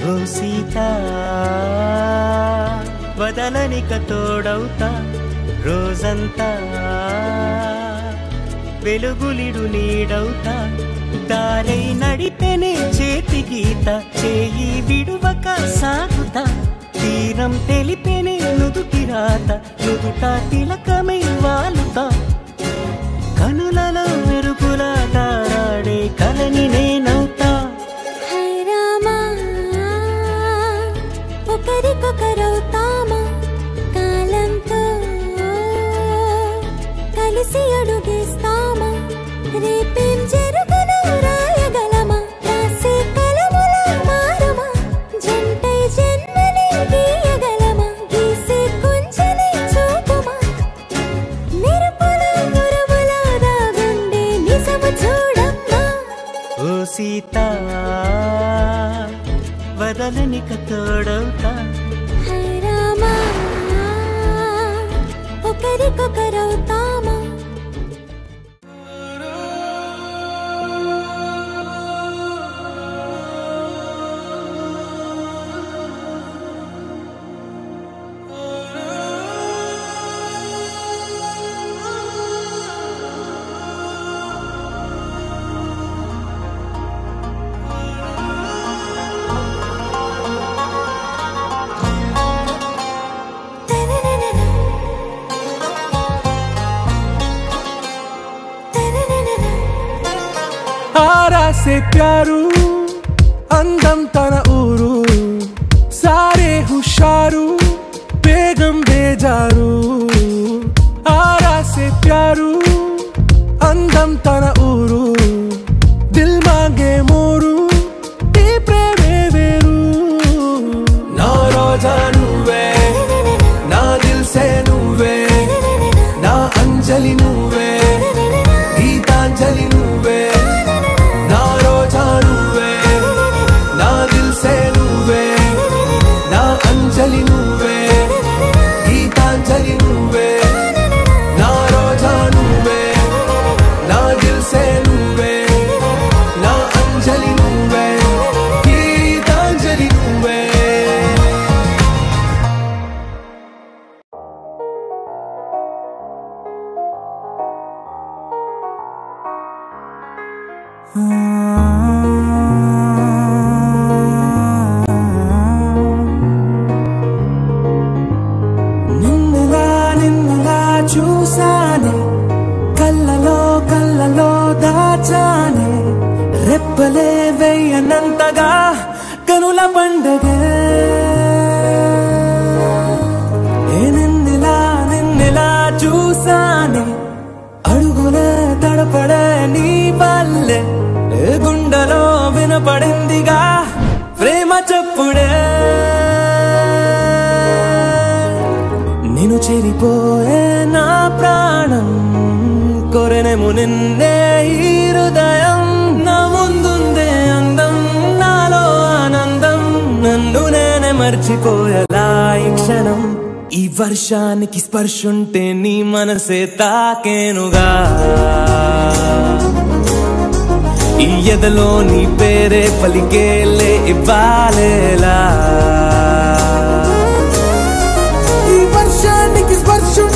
ఓ సీత వదలనిక తోడవుతా రోజంతా వెలుగులిడు నీడవుతా దారై నడిపెనే చేతి గీత చేయి విడువక సాగుతా తీరం తెలిపెనే నుదుటి రాత నుదుట తిలకమై వాలుతా కనులలో మెరుపుల తారాడే కలని నేనవుతా హై రామా ఒకరికొకరవుతామా కాలంతో కలిసి అడుగేస్తామా రేపేం జరుగును రాయగలమా రాసే కలముల మారమా జంటై జన్మని గీయగలమా గీసే కుంచని చూపుమా మెరుపుల మురుముల దాగుండే నిజము చూడమ్మా ఓ సీత వదలనిక తోడవుతా హై రామా ఒకరికొకరవుతామా తనననన. తనననన. ఆరా సే ప్యారు అందం తన ఊరు సారే హుషారు బేగం బేజారు ఆరా సే ప్యారు అందం తన ఊరు దిల్ మాంగే మోరు ఈ ప్రేమే వేరు నా రోజా నువ్వే నా దిల్ సే నువ్వే నా అంజలి నువ్వే గీతాంజలి నువ్వే నా రోజా నువ్వే నా దిల్ సే నువ్వే నా అంజలి నువ్వే గీతాంజలి నువ్వే నా రోజా నువ్వే నా దిల్ సే నువ్వే నా అంజలి నువ్వే గీతాంజలి నువ్వే నిన్నులా నిన్నులా చూసానే కళ్ళలో కళ్ళలో దాచానే రెప్పలే వెయ్యనంతగా కనుల పండగే ఏ నిన్నులా నిన్నులా చూసానే అడుగులే తడపడే నీ వల్లే ఏ గుండెలో వినపడిందిగా ప్రేమ చెప్పుడే నేను చెరిపోయే నా ప్రాణం కొరెనేము నిన్నే ఈ హృదయం నా ముందుందే అందం నాలో ఆనందం నన్ను నేనే మర్చిపోయేలా ఈ క్షణం ఈ వర్షానికి స్పర్శుంటే నీ మనసే తాకేనుగా ఈ ఎదలో నీ పేరే పలికేలే ఇవ్వాలేలా ఈ వర్షానికి స్పర్శ